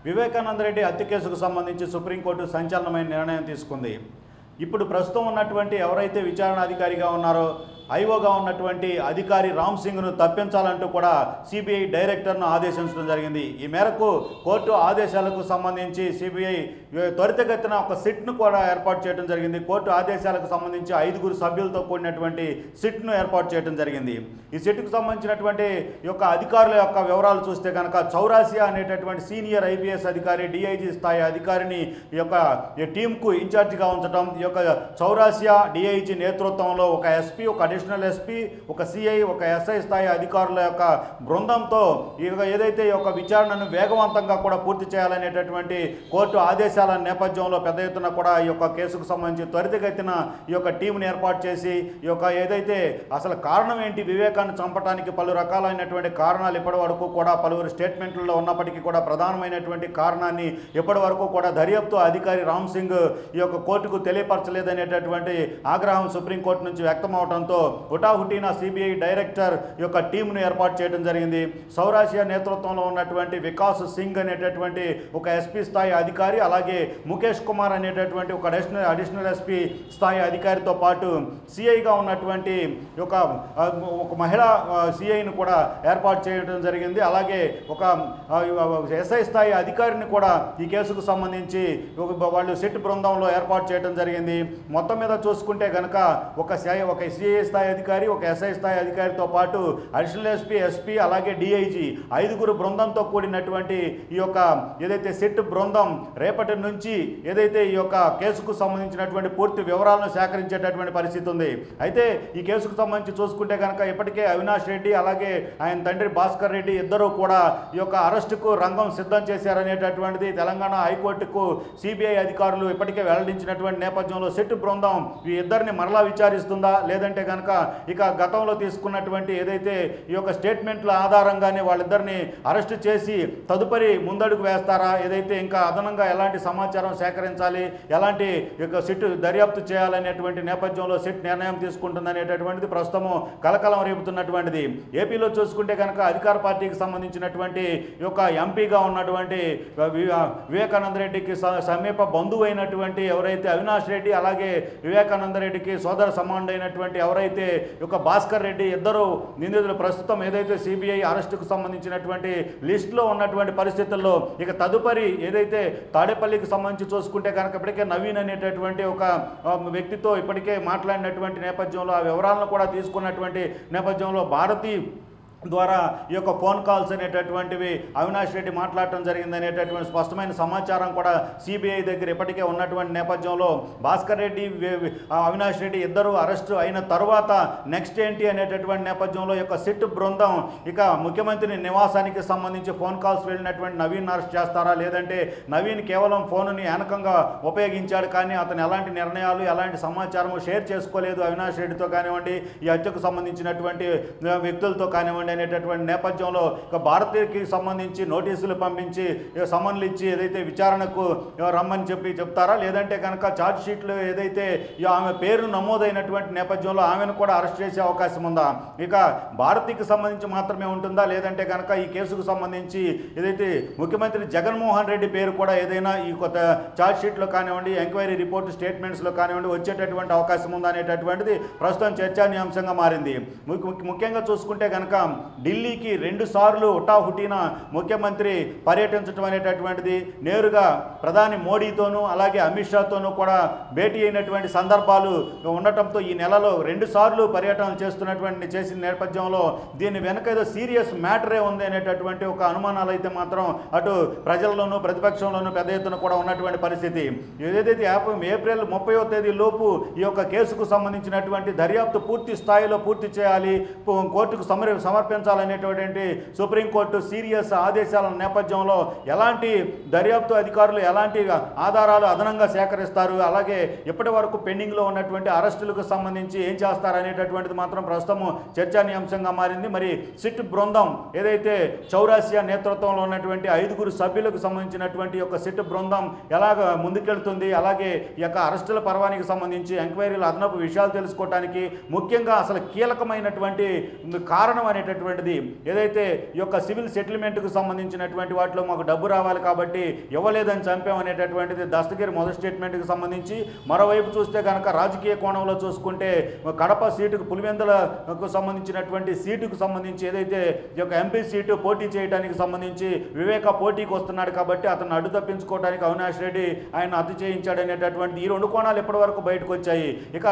వివేకానంద రెడ్డి హత్య కేసుకు సంబంధించి సుప్రీంకోర్టు సంచలనమైన నిర్ణయం తీసుకుంది ఇప్పుడు ప్రస్తుతం ఉన్నటువంటి ఎవరైతే విచారణ అధికారిగా ఉన్నారో ఐఓగా ఉన్నటువంటి అధికారి రామ్ సింగ్ను తప్పించాలంటూ కూడా సిబిఐ డైరెక్టర్ను ఆదేశించడం జరిగింది ఈ మేరకు కోర్టు ఆదేశాలకు సంబంధించి సిబిఐ త్వరితగతిన ఒక సిట్ను కూడా ఏర్పాటు చేయడం జరిగింది కోర్టు ఆదేశాలకు సంబంధించి ఐదుగురు సభ్యులతో కూడినటువంటి సిట్ను ఏర్పాటు చేయడం జరిగింది ఈ సిట్కు సంబంధించినటువంటి ఈ యొక్క అధికారుల యొక్క వివరాలు చూస్తే కనుక చౌరాసియా అనేటటువంటి సీనియర్ ఐపీఎస్ అధికారి డిఐజీ స్థాయి అధికారిని ఈ యొక్క ఈ టీంకు ఇన్ఛార్జిగా ఉంచడం ఈ యొక్క చౌరాసియా డిఐజీ నేతృత్వంలో ఒక ఎస్పీ ఒక అడిషనల్ ఎస్పీ ఒక సిఐ ఒక ఎస్ఐ స్థాయి అధికారుల యొక్క బృందంతో ఈ యొక్క ఏదైతే ఈ యొక్క విచారణను వేగవంతంగా కూడా పూర్తి చేయాలనేటటువంటి కోర్టు ఆదేశాల నేపథ్యంలో పెద్ద ఎత్తున కూడా ఈ యొక్క కేసుకు సంబంధించి త్వరితగతిన ఈ యొక్క టీంని ఏర్పాటు చేసి ఈ యొక్క ఏదైతే అసలు కారణం ఏంటి వివేకాన్ని చంపడానికి పలు రకాలైనటువంటి కారణాలు ఇప్పటి వరకు కూడా పలువురు స్టేట్మెంట్లలో ఉన్నప్పటికీ కూడా ప్రధానమైనటువంటి కారణాన్ని ఇప్పటి వరకు కూడా దర్యాప్తు అధికారి రామ్ సింగ్ ఈ యొక్క కోర్టుకు తెలియపరచలేదనేటటువంటి ఆగ్రహం సుప్రీంకోర్టు నుంచి వ్యక్తమవడంతో హుటాహుటీన సిబిఐ డైరెక్టర్ ఈ యొక్క టీంను ఏర్పాటు చేయడం జరిగింది సౌరాషియా నేతృత్వంలో ఉన్నటువంటి వికాస్ సింగ్ అనేటటువంటి ఒక ఎస్పీ స్థాయి అధికారి అలాగే ముఖేష్ కుమార్ అనేటటువంటి ఒక అడిషనల్ అడిషనల్ ఎస్పీ స్థాయి అధికారితో పాటు సిఐగా ఉన్నటువంటి ఒక ఆ, ఒక మహిళా సిఐని కూడా ఏర్పాటు చేయడం జరిగింది అలాగే ఒక ఎస్ఐ స్థాయి అధికారిని కూడా ఈ కేసుకు సంబంధించి ఒక వాళ్ళు సిట్ బృందంలో ఏర్పాటు చేయడం జరిగింది మొత్తం మీద చూసుకుంటే కనుక ఒక సిఐ ఒక సిఐ స్థాయి అధికారి ఒక ఎస్ఐ స్థాయి అధికారితో పాటు అడిషనల్ ఎస్పీ ఎస్పీ అలాగే డిఐజీ ఐదుగురు బృందంతో కూడినటువంటి ఈ యొక్క ఏదైతే సిట్ బృందం రేపటి నుంచి ఏదైతే ఈ యొక్క కేసుకు సంబంధించినటువంటి పూర్తి వివరాలను సేకరించేటటువంటి పరిస్థితి ఉంది అయితే ఈ కేసుకు సంబంధించి చూసుకుంటే కనుక ఇప్పటికే అవినాష్ రెడ్డి అలాగే ఆయన తండ్రి భాస్కర్ రెడ్డి ఇద్దరు కూడా ఈ యొక్క అరెస్టుకు రంగం సిద్ధం చేశారనేటటువంటిది తెలంగాణ హైకోర్టుకు సిబిఐ అధికారులు ఇప్పటికే వెల్లడించినటువంటి నేపథ్యంలో సిట్ బృందం ఈ ఇద్దరిని మరలా విచారిస్తుందా లేదంటే కనుక ఇక గతంలో తీసుకున్నటువంటి ఏదైతే ఈ యొక్క స్టేట్మెంట్ల ఆధారంగానే వాళ్ళిద్దరిని అరెస్టు చేసి తదుపరి ముందడుగు వేస్తారా ఏదైతే ఇంకా అదనంగా ఎలాంటి సమాచారం సేకరించాలి ఎలాంటి ఈ యొక్క సిట్ దర్యాప్తు చేయాలనేటువంటి నేపథ్యంలో సిట్ నిర్ణయం తీసుకుంటుందనేటటువంటిది ప్రస్తుతము కలకలం రేపుతున్నటువంటిది ఏపీలో చూసుకుంటే కనుక అధికార పార్టీకి సంబంధించినటువంటి ఈ యొక్క ఎంపీగా ఉన్నటువంటి వి- వివేకానంద రెడ్డికి స- సమీప బంధువు అయినటువంటి ఎవరైతే అవినాష్ రెడ్డి అలాగే వివేకానంద రెడ్డికి సోదర సమానుడైనటువంటి ఎవరైతే ఈ యొక్క భాస్కర్ రెడ్డి ఇద్దరు నిందితులు ప్రస్తుతం ఏదైతే సిబిఐ అరెస్టుకు సంబంధించినటువంటి లిస్టులో ఉన్నటువంటి పరిస్థితుల్లో ఇక తదుపరి ఏదైతే తాడేపల్లికి సంబంధించి చూసుకుంటే కనుక ఇప్పటికే నవీన్ అనేటటువంటి ఒక ఆ, వ్యక్తితో ఇప్పటికే మాట్లాడినటువంటి నేపథ్యంలో ఆ వివరాలను కూడా తీసుకున్నటువంటి నేపథ్యంలో భారతి ద్వారా ఈ యొక్క ఫోన్ కాల్స్ అనేటటువంటివి అవినాష్ రెడ్డి మాట్లాడటం జరిగింది అనేటటువంటి స్పష్టమైన సమాచారం కూడా సిబిఐ దగ్గర ఇప్పటికే ఉన్నటువంటి నేపథ్యంలో భాస్కర్ రెడ్డి వి- వి- ఆ అవినాష్ రెడ్డి ఇద్దరు అరెస్టు అయిన తర్వాత నెక్స్ట్ ఏంటి అనేటటువంటి నేపథ్యంలో ఈ యొక్క సిట్ బృందం ఇక ముఖ్యమంత్రి నివాసానికి సంబంధించి ఫోన్ కాల్స్ వెళ్ళినటువంటి నవీన్ అరెస్ట్ చేస్తారా లేదంటే నవీన్ కేవలం ఫోనుని ఏనకంగా ఉపయోగించాడు కానీ అతను ఎలాంటి నిర్ణయాలు ఎలాంటి సమాచారం షేర్ చేసుకోలేదు అవినాష్ రెడ్డితో కానివ్వండి ఈ హత్యకు సంబంధించినటువంటి ఆ, వ్యక్తులతో కానివ్వండి అనేటటువంటి నేపథ్యంలో ఇక భారతీయకి సంబంధించి నోటీసులు పంపించి ఇక సమన్లు ఇచ్చి ఏదైతే విచారణకు ఆ, రమ్మని చెప్పి చెప్తారా లేదంటే కనుక ఛార్జ్ షీట్లో ఏదైతే ఈ ఆమె పేరు నమోదైనటువంటి నేపథ్యంలో ఆమెను కూడా అరెస్ట్ చేసే అవకాశం ఉందా ఇక భారతీకి సంబంధించి మాత్రమే ఉంటుందా లేదంటే కనుక ఈ కేసుకు సంబంధించి ఏదైతే ముఖ్యమంత్రి జగన్మోహన్ రెడ్డి పేరు కూడా ఏదైనా ఈ కొత్త ఛార్జ్ షీట్లో కానివ్వండి ఎంక్వైరీ రిపోర్ట్ స్టేట్మెంట్స్లో కానివ్వండి వచ్చేటటువంటి అవకాశం ఉందా అనేటటువంటిది ప్రస్తుతం చర్చానీయాంశంగా మారింది ముఖ్య- ముఖ్య- ముఖ్యంగా చూసుకుంటే కనుక ఢిల్లీకి రెండు సార్లు హుటాహుటీన ముఖ్యమంత్రి పర్యటించడం అనేటటువంటిది నేరుగా ప్రధాని మోడీతోనూ అలాగే అమిత్ షాతోనూ కూడా భేటీ అయినటువంటి సందర్భాలు ఉండటంతో ఈ నెలలో రెండు సార్లు పర్యటనలు చేస్తున్నటువంటి చేసిన నేపథ్యంలో దీని వెనక ఏదో సీరియస్ మ్యాటరే ఉంది అనేటటువంటి ఒక అనుమానాలు అయితే మాత్రం అటు ప్రజల్లోనూ ప్రతిపక్షంలోనూ పెద్ద ఎత్తున కూడా ఉన్నటువంటి పరిస్థితి ఏదైతే యాప్ ఏప్రిల్ ముప్పయో తేదీ లోపు ఈ యొక్క కేసుకు సంబంధించినటువంటి దర్యాప్తు పూర్తి స్థాయిలో పూర్తి చేయాలి పు- కోర్టుకు సమర్ సమర్పించాలనేటువంటి సుప్రీంకోర్టు సీరియస్ ఆదేశాల నేపథ్యంలో ఎలాంటి దర్యాప్తు అధికారులు ఎలాంటి ఆధారాలు అదనంగా సేకరిస్తారు అలాగే ఇప్పటి వరకు పెండింగ్లో ఉన్నటువంటి అరెస్టులకు సంబంధించి ఏం చేస్తారు అనేటటువంటిది మాత్రం ప్రస్తుతము చర్చానీయాంశంగా మారింది మరి సిట్ బృందం ఏదైతే చౌరాసియా నేతృత్వంలో ఉన్నటువంటి ఐదుగురు సభ్యులకు సంబంధించినటువంటి యొక్క సిట్ బృందం ఎలాగ ముందుకెళ్తుంది అలాగే ఈ యొక్క అరెస్టుల పర్వానికి సంబంధించి ఎంక్వైరీలు అదనపు విషయాలు తెలుసుకోవడానికి ముఖ్యంగా అసలు కీలకమైనటువంటి కారణం అనేటటువంటి అనేటటువంటిది ఏదైతే ఈ యొక్క సివిల్ సెటిల్మెంట్కు సంబంధించినటువంటి వాటిలో మాకు డబ్బు రావాలి కాబట్టి ఇవ్వలేదని చంపామనేటటువంటిది దస్తగిరి మొదటి స్టేట్మెంట్కి సంబంధించి మరోవైపు చూస్తే కనుక రాజకీయ కోణంలో చూసుకుంటే కడప సీటుకు పులివెందులకు సంబంధించినటువంటి సీటుకు సంబంధించి ఏదైతే ఈ యొక్క ఎంపీ సీటు పోటీ చేయడానికి సంబంధించి వివేక పోటీకి వస్తున్నాడు కాబట్టి అతను అడ్డు తప్పించుకోవడానికి అవినాష్ రెడ్డి ఆయన హత్య చేయించాడు అనేటటువంటి ఈ రెండు కోణాలు ఇప్పటి వరకు బయటకు వచ్చాయి ఇక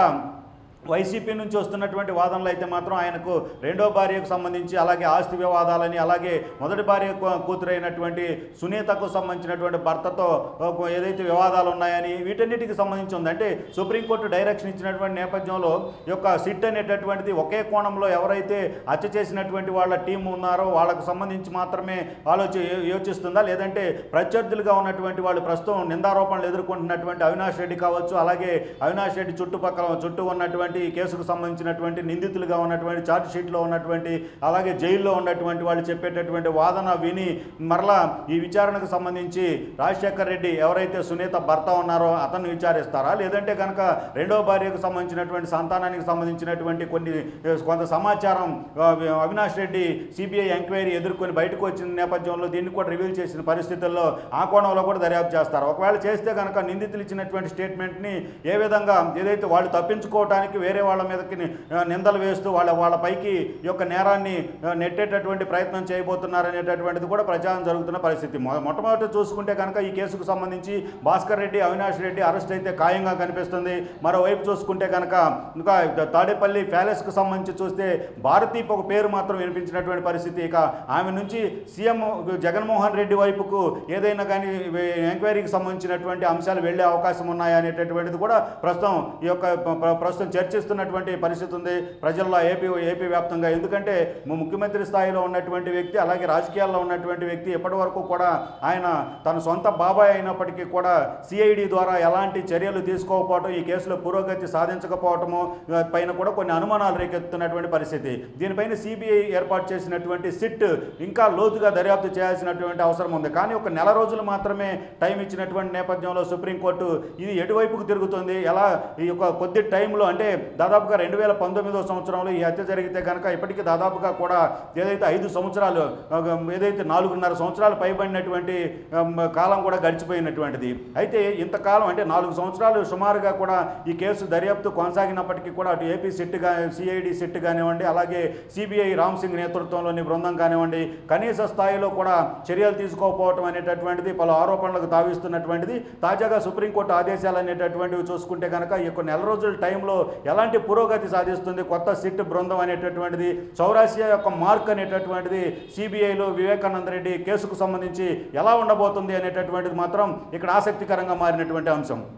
వైసీపీ నుంచి వస్తున్నటువంటి వాదనలు అయితే మాత్రం ఆయనకు రెండో భార్యకు సంబంధించి అలాగే ఆస్తి వివాదాలని అలాగే మొదటి భార్య కూ- కూతురైనటువంటి సునీతకు సంబంధించినటువంటి భర్తతో ఒక ఏదైతే వివాదాలు ఉన్నాయని వీటన్నిటికి సంబంధించి ఉంది అంటే సుప్రీంకోర్టు డైరెక్షన్ ఇచ్చినటువంటి నేపథ్యంలో ఈ యొక్క సిట్ అనేటటువంటిది ఒకే కోణంలో ఎవరైతే హత్య చేసినటువంటి వాళ్ళ టీం ఉన్నారో వాళ్ళకు సంబంధించి మాత్రమే ఆలోచి యోచిస్తుందా లేదంటే ప్రత్యర్థులుగా ఉన్నటువంటి వాళ్ళు ప్రస్తుతం నిందారోపణలు ఎదుర్కొంటున్నటువంటి అవినాష్ రెడ్డి కావచ్చు అలాగే అవినాష్ రెడ్డి చుట్టుపక్కల చుట్టూ ఉన్నటువంటి ఈ కేసుకు సంబంధించినటువంటి నిందితులుగా ఉన్నటువంటి ఛార్జ్ షీట్లో ఉన్నటువంటి అలాగే జైల్లో ఉన్నటువంటి వాళ్ళు చెప్పేటటువంటి వాదన విని మరలా ఈ విచారణకు సంబంధించి రాజశేఖర్ రెడ్డి ఎవరైతే సునీత భర్త ఉన్నారో అతన్ని విచారిస్తారా లేదంటే కనుక రెండో భార్యకు సంబంధించినటువంటి సంతానానికి సంబంధించినటువంటి కొన్ని ఏ, కొంత సమాచారం ఆ, అవినాష్ రెడ్డి సిబిఐ ఎంక్వైరీ ఎదుర్కొని బయటకు వచ్చిన నేపథ్యంలో దీన్ని కూడా రివీల్ చేసిన పరిస్థితుల్లో ఆ కోణంలో కూడా దర్యాప్తు చేస్తారు ఒకవేళ చేస్తే కనుక నిందితులు ఇచ్చినటువంటి స్టేట్మెంట్ని ఏ విధంగా ఏదైతే వాళ్ళు తప్పించుకోవడానికి వేరే వాళ్ళ మీదకి ని- ఆ, నిందలు వేస్తూ వాళ్ళ వాళ్ళ పైకి ఈ యొక్క నేరాన్ని ఆ, నెట్టేటటువంటి ప్రయత్నం చేయబోతున్నారనేటటువంటిది కూడా ప్రచారం జరుగుతున్న పరిస్థితి మొ- మొట్టమొదటి చూసుకుంటే కనుక ఈ కేసుకు సంబంధించి భాస్కర్ రెడ్డి అవినాష్ రెడ్డి అరెస్ట్ అయితే ఖాయంగా కనిపిస్తుంది మరోవైపు చూసుకుంటే కనుక ఇంకా తాడేపల్లి ప్యాలెస్కు సంబంధించి చూస్తే భారతీ ఒక పేరు మాత్రం వినిపించినటువంటి పరిస్థితి ఇక ఆమె నుంచి సీఎం జగన్మోహన్ రెడ్డి వైపుకు ఏదైనా కానీ ఎంక్వైరీకి సంబంధించినటువంటి అంశాలు వెళ్ళే అవకాశం ఉన్నాయా అనేటటువంటిది కూడా ప్రస్తుతం ఈ యొక్క ప్ర- ప్ర- ప్రస్తుతం చర్చిస్తున్నటువంటి పరిస్థితి ఉంది ప్రజల్లో ఏపీ ఏపీ వ్యాప్తంగా ఎందుకంటే ము- ముఖ్యమంత్రి స్థాయిలో ఉన్నటువంటి వ్యక్తి అలాగే రాజకీయాల్లో ఉన్నటువంటి వ్యక్తి ఇప్పటి వరకు కూడా ఆయన తన సొంత బాబాయ్ అయినప్పటికీ కూడా సిఐడి ద్వారా ఎలాంటి చర్యలు తీసుకోకపోవటం ఈ కేసులో పురోగతి సాధించకపోవటము ఆ, పైన కూడా కొన్ని అనుమానాలు రేకెత్తుతున్నటువంటి పరిస్థితి దీనిపైన సిబిఐ ఏర్పాటు చేసినటువంటి సిట్ ఇంకా లోతుగా దర్యాప్తు చేయాల్సినటువంటి అవసరం ఉంది కానీ ఒక నెల రోజులు మాత్రమే టైం ఇచ్చినటువంటి నేపథ్యంలో సుప్రీంకోర్టు ఇది ఎటువైపుకు తిరుగుతుంది ఎలా ఈ యొక్క కొద్ది టైంలో అంటే దాదాపుగా రెండు వేల పంతొమ్మిదో సంవత్సరంలో ఈ హత్య జరిగితే కనుక ఇప్పటికీ దాదాపుగా కూడా ఏదైతే ఐదు సంవత్సరాలు ఆ, ఏదైతే నాలుగున్నర సంవత్సరాలు పైబడినటువంటి ఆమ్, కాలం కూడా గడిచిపోయినటువంటిది అయితే ఇంతకాలం అంటే నాలుగు సంవత్సరాలు సుమారుగా కూడా ఈ కేసు దర్యాప్తు కొనసాగినప్పటికీ కూడా అటు ఏపీ సిట్ గా సిఐడి సిట్ కానివ్వండి అలాగే సిబిఐ రామ్ సింగ్ నేతృత్వంలోని బృందం కానివ్వండి కనీస స్థాయిలో కూడా చర్యలు తీసుకోకపోవటం అనేటటువంటిది పలు ఆరోపణలకు తావిస్తున్నటువంటిది తాజాగా సుప్రీంకోర్టు ఆదేశాలు అనేటటువంటివి చూసుకుంటే కనుక ఈ యొక్క నెల రోజుల టైంలో ఎలాంటి పురోగతి సాధిస్తుంది కొత్త సిట్ బృందం అనేటటువంటిది చౌరాసియా యొక్క మార్క్ అనేటటువంటిది సిబిఐలో వివేకానంద రెడ్డి కేసుకు సంబంధించి ఎలా ఉండబోతుంది అనేటటువంటిది మాత్రం ఇక్కడ ఆసక్తికరంగా మారినటువంటి అంశం